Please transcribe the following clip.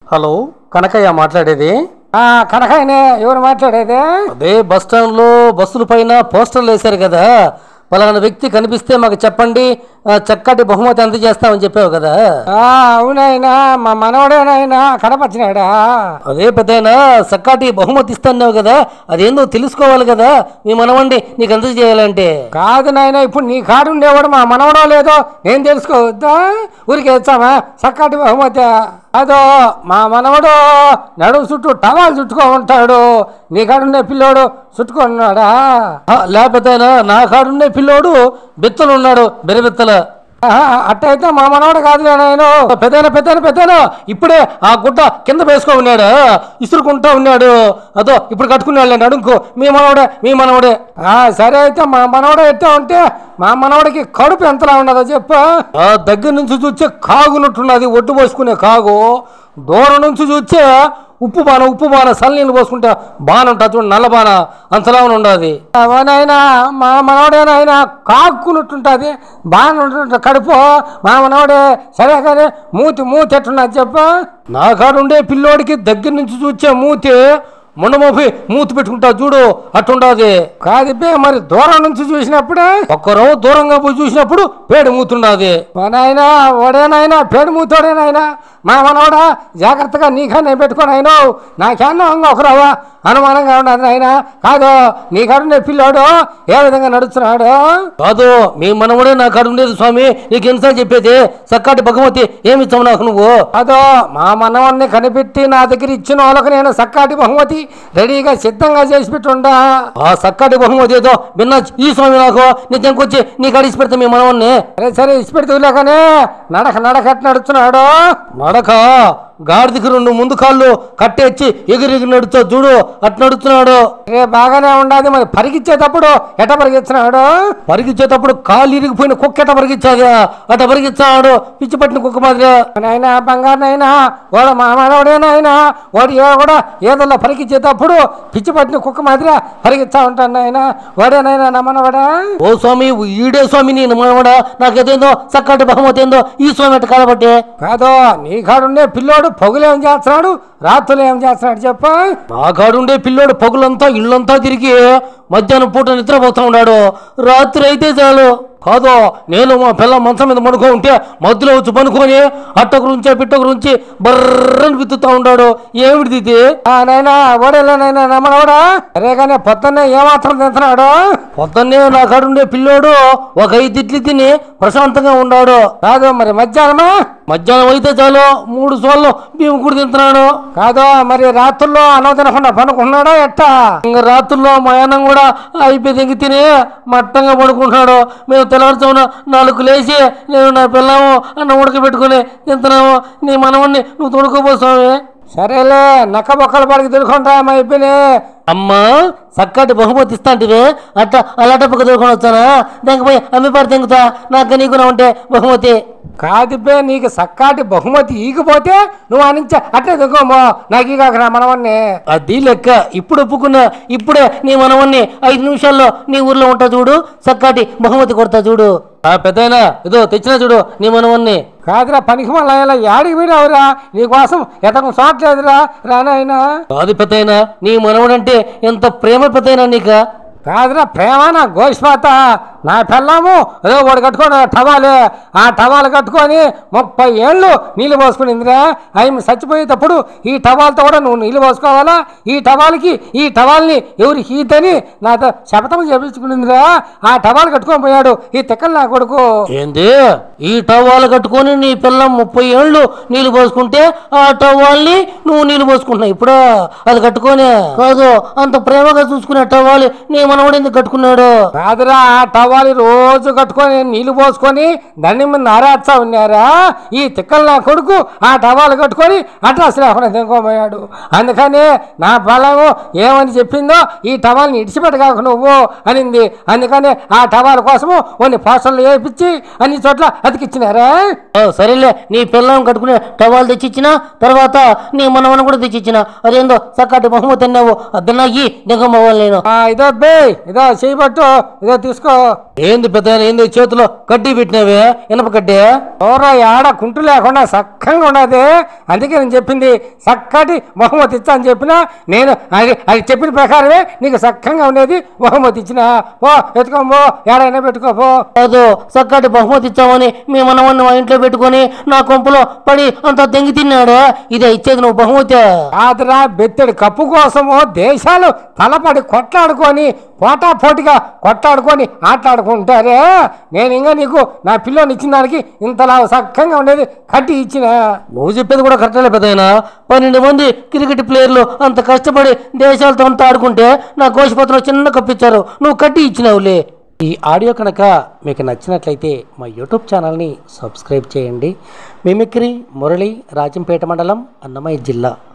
hello Kanakaiah మాట్లాడేది ఆ, కనకాయనే ఎవరు మాట్లాడేది అదే బస్ స్టాండ్లో బస్సుల పైన పోస్టర్లు వేశారు కదా పలానా వ్యక్తి కనిపిస్తే మాకు చెప్పండి ఆ, చక్కటి బహుమతి అందజేస్తామని చెప్పావు కదా ఆ, అవునాయనా మా మనవడేనాయనా కనపచ్చినాడా అదే పెద్దయినా చక్కటి బహుమతి ఇస్తున్నావు కదా అదేందో తెలుసుకోవాలి కదా మీ మనవండి నీకు అందజేయాలంటే కాదు నాయన ఇప్పుడు నీ కాడు ఉండేవాడు మా మనవడో లేదో ఏం తెలుసుకోవద్దా ఊరికి వచ్చామా చక్కటి బహుమతి అదో మా మనవడు నడుము చుట్టూ టవాలు చుట్టుకో ఉంటాడు నీ కాడుండే పిల్లోడు చుట్టుకున్నాడా ఆ, లేకపోతే నా కాడుండే పిల్లోడు బెత్తలు ఉన్నాడు బెరబెత్తల ఆహా, అట్టయితే మా మనవడు కాదులే నాయన పెద్దన పెద్దన పెద్దన ఇప్పుడే ఆ గుడ్డ కింద వేసుకో ఉన్నాడు ఇసురుకుంటా ఉన్నాడు అదో ఇప్పుడు కట్టుకున్నాడు అడుగు మీ మనవడే మీ మనవడే ఆ, సరే అయితే మా మనవడు ఎట్టా ఉంటే మా మనవడికి కడుపు ఎంతలా ఉన్నదో చెప్పు ఆ దగ్గర నుంచి చూస్తే కాగునట్టున్నది ఒడ్డు పోసుకునే కాగు దూరం నుంచి చూస్తే ఉప్పు బాణ ఉప్పు బాణ సన్నీళ్ళు పోసుకుంటే బాణ ఉంటుంది చూడు నల్ల బాణ అంతలా ఉండదు అవనైనా మా మనవడేనాయన కాక్కున్నట్టుంటుంది బాగా ఉంటుంటుంది కడుపు మా మనవడే సరే కానీ మూతి మూతి ఎట్టున్నది చెప్పు నా కాడుండే పిల్లోడికి దగ్గర నుంచి చూస్తే మూతి మొండమోపి మూతి పెట్టుకుంటా చూడు అట్టుండదు కాదిపే మరి దూరం నుంచి చూసినప్పుడు ఒక్కరో దూరంగా పోయి చూసినప్పుడు పేడు మూతుండదు మా నాయన వాడేనాయనా పేడు మూతోడేనాయనా మా మనవడా జాగ్రత్తగా నీకన్నా పెట్టుకొని ఆయన నాకేమన్నా ఒకరావా అనుమానంగా ఉన్నది నాయన కాదు నీ కాడుండే పిల్లోడు ఏ విధంగా నడుస్తున్నాడు కాదు మీ మనవడే నా కాడు ఉండేది స్వామి నీకు ఎన్నిసార్లు చెప్పేది చక్కటి భగవతి ఏమి ఇచ్చావు నాకు నువ్వు అదో మా మనవన్ని కనిపెట్టి నా దగ్గర ఇచ్చిన వాళ్ళకి నేను సక్కాటి బహుమతి రెడీగా సిద్ధంగా చేసి పెట్టుండా ఆ చక్కటి బహుమతి ఏదో విన్నా ఈ స్వామి నాకు నీ తెంకొచ్చి నీకు అడిసి పెడతా మీ మనవన్ని సరే సరే ఇచ్చి పెడుతులేకనే నడక నడకట్టు నడుస్తున్నాడు నడక గాడిదకి రెండు ముందు కాళ్ళు కట్టేచ్చి ఎగిరి ఎగిరి నడుస్తా చూడు అట్ నడుస్తున్నాడు రే బాగానే ఉండాది మరి పరిగెచ్చేటప్పుడు ఎట పరిగెత్తున్నాడు పరిగెచ్చేటప్పుడు కాళ్ళు ఇరిగిపోయిన కుక్క ఎట పరిగెచ్చాదా అట పరిగెచ్చాడు పిచ్చి పట్టిన కుక్క మాదిరి నాయనా బంగారు నాయనా వాడు మా మనవడే నాయనా వాడు ఏ కూడా ఏదోలా పరిగెచ్చేటప్పుడు పిచ్చి పట్టిన కుక్క మాదిరి పరిగెత్తా ఉంటాను నాయన వాడే నాయనా నా మనవడా ఓ స్వామి ఈడే స్వామి నేను మనవడా నాకేదేందో చక్కటి బహుమతి ఏందో ఈ స్వామి అట్ట కాలబట్టే కాదో నీ కాడుండే పిల్లోడు పొగులేం చేస్తున్నాడు రాత్రులు ఏం చేస్తున్నాడు చెప్పు నా కాడుండే పిల్లోడు పగులంతా ఇళ్ళంతా తిరిగి మధ్యాహ్నం పూట నిద్రపోతా ఉన్నాడు రాత్రి అయితే చాలు కాదు నేను మా పిల్ల మంచం మీద పడుకో ఉంటే మధ్యలో వచ్చి పనుకొని అట్ట గురించి పిట్ట గురించి బర్రని విత్తుతా ఉన్నాడు ఏమిటిది ఇది ఆ నాయనా ఓడేలా నాయనా నా మనవడా సరే కానీ పొద్దున్నే ఏమాత్రం తింటున్నాడు పొద్దున్నే నా కాడుండే పిల్లోడు ఒక ఐదు ఇడ్లీ తిని ప్రశాంతంగా ఉన్నాడు కాదు మరి మధ్యాహ్నమా మధ్యాహ్నం అయితే చాలు మూడు సోళ్ళు బియ్యం కూడా తింటున్నాడు కాదు మరి రాత్రుల్లో అన్నం తినకుండా పనుకున్నాడా ఎట్టా ఇంకా రాత్రుల్లో మయానం కూడా అయిపోయి ఇంక తిని మట్టంగా పడుకుంటున్నాడు మేము తెల్లవారుజామున నాలుగు లేచి నేను నా పిల్లము అన్న ఉడకబెట్టుకుని తింటున్నాము నీ మనవన్ని నువ్వు తొడుకోపోసావే సరేలే నక్క బొక్కల పడికి తిరుగుకుంటా అయిపోయినాయి అమ్మా చక్కటి బహుమతి ఇస్తాంటివే అట్ట అలాటప్పక దొరుకుని వచ్చానా దానికి పోయి అమ్మి పాడు తెంగుతా నాకు నీకు ఉంటే బహుమతి కాదుపే నీకు సక్కాటి బహుమతి ఈగిపోతే నువ్వు అనించ అట్లే దిగోమో నాకు ఈగాక నా మనవన్ని అది లెక్క ఇప్పుడు ఒప్పుకున్నా ఇప్పుడే నీ మనవన్ని ఐదు నిమిషాల్లో నీ ఊర్లో ఉంటా చూడు చక్కటి బహుమతి కొడతా చూడు ఆ పెద్దయినా ఇదో తెచ్చినా చూడు నీ మనవన్ని కాదురా పనికి మళ్ళీ యాడికి పోయినావురా నీకోసం ఎతకం చూడలేదురా రానాయనా కాదు పెద్దయినా నీ మనవడంటే ఎంత ప్రేమ పెద్దయినా నీకు కాదురా ప్రేమ నా గోష్పాత నా పిల్లము ఏదో వాడు కట్టుకొని టవాలే ఆ టవాలు కట్టుకొని ముప్పై ఏళ్ళు నీళ్ళు పోసుకునిందిరా ఆయన చచ్చిపోయేటప్పుడు ఈ టవాల్తో కూడా నువ్వు నీళ్ళు పోసుకోవాలా ఈ టవాల్కి ఈ టవాల్ని ఎవరు హీతని నాతో శపథం చేపించుకునిందిరా ఆ టవాలు కట్టుకొని పోయాడు ఈ తిక్కలు నా కొడుకు ఏంది ఈ టవాలు కట్టుకొని నీ పిల్లం ముప్పై ఏళ్ళు నీళ్లు పోసుకుంటే ఆ టవాల్ని నువ్వు నీళ్లు పోసుకుంటున్నావు ఇప్పుడు అది కట్టుకొని కాదు అంత ప్రేమగా చూసుకునే టవాలి నీ మనవడు ఎందుకు కట్టుకున్నాడు కాదురా ఆ టవాలి రోజు కట్టుకొని నీళ్లు పోసుకొని దండి మీద నారాచ్చా ఉన్నారా ఈ తిక్కలు నా కొడుకు ఆ టవాలు కట్టుకొని అడ్రస్ లేకుండా తినుకోబోయాడు అందుకని నా బలము ఏమని చెప్పిందో ఈ టవాల్ని ఇడిచిపెట్టగాక నువ్వు అనింది అందుకని ఆ టవాల కోసము కొన్ని పోస్టర్లు వేయించి అన్ని చోట్ల అతికిచ్చినారా ఆ, సరేలే నీ పిల్లం కట్టుకునే టవాలు తెచ్చిచ్చిన తర్వాత నీ మనవని కూడా తెచ్చిచ్చిన అదేందో చక్కటి బహుమతి అన్నావు అద్దనాగి దిగమ్మవ్వాలి నేను ఆ, ఇదో బే ఇదో చేయబట్టు ఇదో తీసుకో ఏంది పెద్ద ఏంది చేతిలో కడ్డీ పెట్టినావే ఇనప కడ్డీ ఎవరో ఏడ కుంటు లేకుండా చక్కగా ఉండదు అందుకే నేను చెప్పింది చక్కటి బహుమతి ఇచ్చా అని చెప్పినా నేను అది అది చెప్పిన ప్రకారమే నీకు చక్కగా ఉండేది బహుమతి ఇచ్చిన ఓ ఎత్తుకోమో ఏడైనా పెట్టుకోపో కాదు చక్కటి బహుమతి ఇచ్చామని మీ మనవన్ని మా ఇంట్లో పెట్టుకొని నా కొంపలో పడి అంత దెంగి తిన్నాడే ఇదే ఇచ్చేది నువ్వు బహుమతి కాదురా బెత్తడి కప్పు కోసము దేశాలు తలపడి కొట్లాడుకొని పోటాపోటీగా కొట్లాడుకొని ఆటలాడుకుంటారే నేను ఇంకా నీకు నా పిల్లని ఇచ్చిన దానికి ఇంతలా చక్కగా ఉండేది కట్టి ఇచ్చిన నువ్వు చెప్పేది కూడా కరెక్టే పెద్దయినా పన్నెండు మంది క్రికెట్ ప్లేయర్లు అంత కష్టపడి దేశాలతో అంతా ఆడుకుంటే నా గోషపత్రం చిన్న కప్పిచ్చారు నువ్వు కట్టి ఇచ్చినావులే ఈ ఆడియో కనుక మీకు నచ్చినట్లయితే మా యూట్యూబ్ ఛానల్ని సబ్స్క్రైబ్ చేయండి మిమిక్రీ మురళి రాజంపేట మండలం అన్నమయ్య జిల్లా